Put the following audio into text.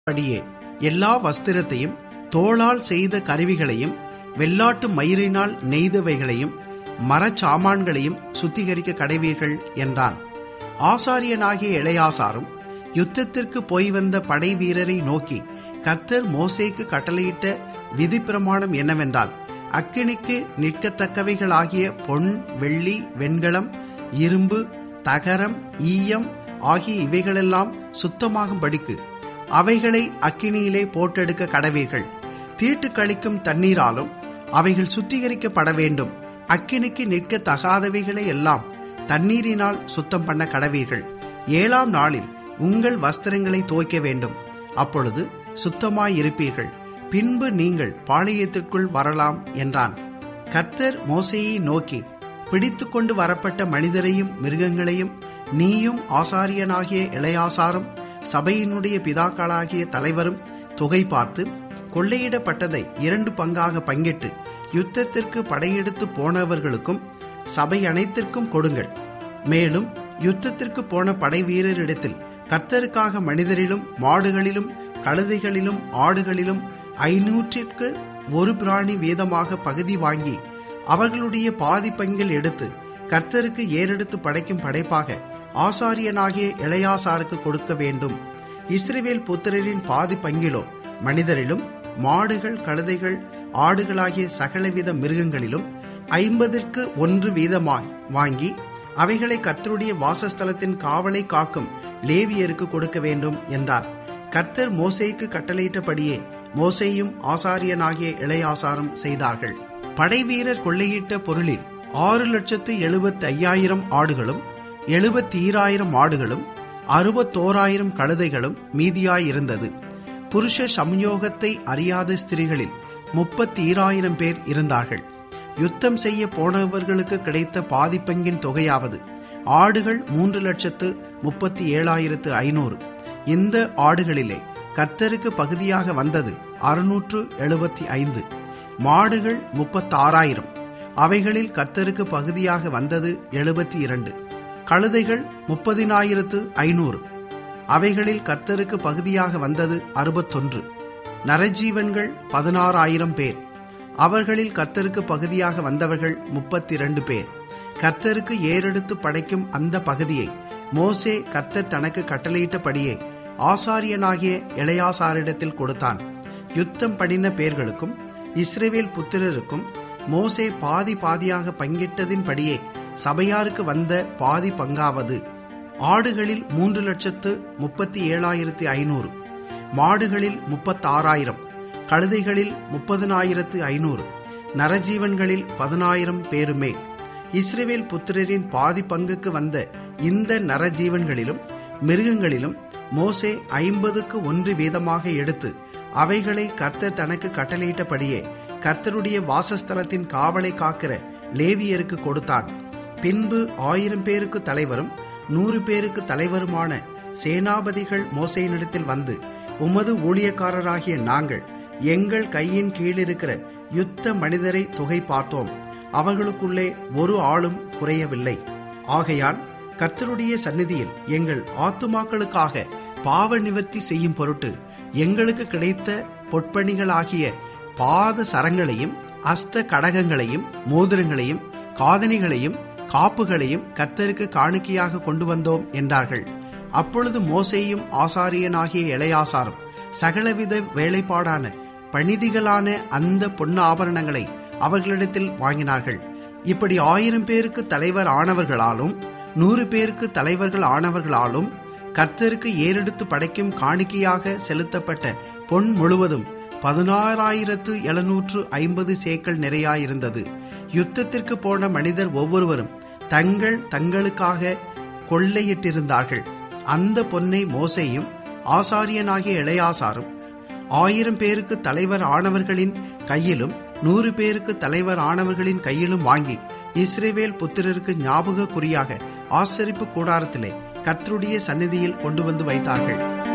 படியே எல்லா வஸ்திரத்தையும் தோளால் செய்த கருவிகளையும் வெள்ளாட்டு மயிரினால் நெய்தவைகளையும் மரச்சாமான்களையும் சுத்திகரிக்க கடைவீர்கள் என்றான் ஆசாரியனாகிய இளையாசாரும் யுத்தத்திற்கு போய் வந்த படை வீரரை நோக்கி கர்த்தர் மோசேக்கு கட்டளையிட்ட விதி பிரமாணம் என்னவென்றால் அக்கினிக்கு நிற்கத்தக்கவைகளாகிய பொன் வெள்ளி வெண்கலம் இரும்பு தகரம் ஈயம் ஆகிய இவைகளெல்லாம் சுத்தமாகும்படிக்கு அவைகளை அக்கினியிலே போட்டெடுக்க கடவீர்கள் தீட்டு கழிக்கும் தண்ணீராலும் அவைகள் சுத்திகரிக்கப்பட வேண்டும் அக்கினிக்கு நிற்க தகாதவைகளை எல்லாம் தண்ணீரினால் சுத்தம் பண்ண கடவீர்கள் ஏழாம் நாளில் உங்கள் வஸ்திரங்களை துவைக்க வேண்டும் அப்பொழுது சுத்தமாயிருப்பீர்கள் பின்பு நீங்கள் பாளையத்திற்குள் வரலாம் என்றான் கர்த்தர் மோசையை நோக்கி பிடித்து கொண்டு வரப்பட்ட மனிதரையும் மிருகங்களையும் நீயும் ஆசாரியனாகிய இளையாசாரும் சபையினுடைய பிதாக்களாகிய தலைவரும் தொகை பார்த்து கொள்ளையிடப்பட்டதை இரண்டு பங்காக பங்கிட்டு யுத்தத்திற்கு படையெடுத்து போனவர்களுக்கும் சபை அனைத்திற்கும் கொடுங்கள் மேலும் யுத்தத்திற்கு போன படை வீரரிடத்தில் கர்த்தருக்காக மனிதரிலும் மாடுகளிலும் கழுதைகளிலும் ஆடுகளிலும் ஐநூற்றிற்கு ஒரு பிராணி வீதமாக பகுதி வாங்கி அவர்களுடைய பாதி பங்கில் எடுத்து கர்த்தருக்கு ஏறெடுத்து படைக்கும் படைப்பாக ஆசாரியனாகிய இளையாசாருக்கு கொடுக்க வேண்டும் இஸ்ரேவேல் புத்திரரின் பாதி பங்கிலோ மனிதரிலும் மாடுகள் கழுதைகள் ஆடுகளாகிய சகலவித மிருகங்களிலும் ஐம்பதிற்கு ஒன்று வீதமாய் வாங்கி அவைகளை கர்த்தருடைய வாசஸ்தலத்தின் காவலை காக்கும் லேவியருக்கு கொடுக்க வேண்டும் என்றார் கர்த்தர் மோசேக்கு கட்டளையிட்டபடியே மோசேயும் ஆசாரியனாகிய இளையாசாரும் செய்தார்கள் படைவீரர் கொள்ளையிட்ட பொருளில் ஆறு லட்சத்து எழுபத்தி ஐயாயிரம் ஆடுகளும் எழுபத்தி ஈராயிரம் ஆடுகளும் அறுபத்தோராயிரம் கழுதைகளும் மீதியாயிருந்தது புருஷ சம்யோகத்தை அறியாத ஸ்திரீகளில் முப்பத்தி ஈராயிரம் பேர் இருந்தார்கள் யுத்தம் செய்ய போனவர்களுக்கு கிடைத்த பாதிப்பங்கின் தொகையாவது ஆடுகள் மூன்று லட்சத்து முப்பத்தி ஏழாயிரத்து ஐநூறு இந்த ஆடுகளிலே கர்த்தருக்கு பகுதியாக வந்தது அறுநூற்று எழுபத்தி ஐந்து மாடுகள் முப்பத்தாறாயிரம் அவைகளில் கர்த்தருக்கு பகுதியாக வந்தது எழுபத்தி இரண்டு கழுதைகள் முப்பதினாயிரத்து ஐநூறு அவைகளில் கர்த்தருக்கு பகுதியாக வந்தது அறுபத்தொன்று நரஜீவன்கள் பதினாறாயிரம் பேர் அவர்களில் கர்த்தருக்கு பகுதியாக வந்தவர்கள் முப்பத்தி இரண்டு பேர் கர்த்தருக்கு ஏறெடுத்து படைக்கும் அந்த பகுதியை மோசே கர்த்தர் தனக்கு கட்டளையிட்டபடியே ஆசாரியனாகிய இளையாசாரிடத்தில் கொடுத்தான் யுத்தம் பண்ணின பேர்களுக்கும் இஸ்ரேவேல் புத்திரருக்கும் மோசே பாதி பாதியாக பங்கிட்டதின்படியே சபையாருக்கு வந்த பாதி பங்காவது ஆடுகளில் மூன்று லட்சத்து முப்பத்தி ஏழாயிரத்தி ஐநூறு மாடுகளில் முப்பத்தாறாயிரம் கழுதைகளில் முப்பதனாயிரத்து ஐநூறு நரஜீவன்களில் பதினாயிரம் பேருமே இஸ்ரேவேல் புத்திரரின் பாதி பங்குக்கு வந்த இந்த நரஜீவன்களிலும் மிருகங்களிலும் மோசே ஐம்பதுக்கு ஒன்று வீதமாக எடுத்து அவைகளை கர்த்தர் தனக்கு கட்டளையிட்டபடியே கர்த்தருடைய வாசஸ்தலத்தின் காவலை காக்கிற லேவியருக்கு கொடுத்தான் பின்பு ஆயிரம் பேருக்கு தலைவரும் நூறு பேருக்கு தலைவருமான சேனாபதிகள் மோசையினிடத்தில் வந்து உமது ஊழியக்காரராகிய நாங்கள் எங்கள் கையின் கீழிருக்கிற யுத்த மனிதரை தொகை பார்த்தோம் அவர்களுக்குள்ளே ஒரு ஆளும் குறையவில்லை ஆகையால் கர்த்தருடைய சந்நிதியில் எங்கள் ஆத்துமாக்களுக்காக பாவ நிவர்த்தி செய்யும் பொருட்டு எங்களுக்கு கிடைத்த பொற்பணிகளாகிய பாத சரங்களையும் அஸ்த கடகங்களையும் மோதிரங்களையும் காதணிகளையும் காப்புகளையும் கர்த்தருக்கு காணிக்கையாக கொண்டு வந்தோம் என்றார்கள் அப்பொழுது மோசேயும் ஆசாரியனாகிய இளையாசாரும் சகலவித வேலைப்பாடான பணிதிகளான அந்த பொன்னு ஆபரணங்களை அவர்களிடத்தில் வாங்கினார்கள் இப்படி ஆயிரம் பேருக்கு தலைவர் ஆனவர்களாலும் நூறு பேருக்கு தலைவர்கள் ஆனவர்களாலும் கர்த்தருக்கு ஏறெடுத்து படைக்கும் காணிக்கையாக செலுத்தப்பட்ட பொன் முழுவதும் பதினாறாயிரத்து எழுநூற்று ஐம்பது சேக்கள் நிறையாயிருந்தது யுத்தத்திற்கு போன மனிதர் ஒவ்வொருவரும் தங்கள் தங்களுக்காக கொள்ளையிட்டிருந்தார்கள் அந்த பொன்னை மோசையும் ஆசாரியனாகிய இளையாசாரும் ஆயிரம் பேருக்கு தலைவர் ஆனவர்களின் கையிலும் நூறு பேருக்கு தலைவர் ஆனவர்களின் கையிலும் வாங்கி இஸ்ரேவேல் புத்திரருக்கு ஞாபக குறியாக ஆசரிப்பு கூடாரத்திலே கர்த்தருடைய சந்நிதியில் கொண்டு வந்து வைத்தார்கள்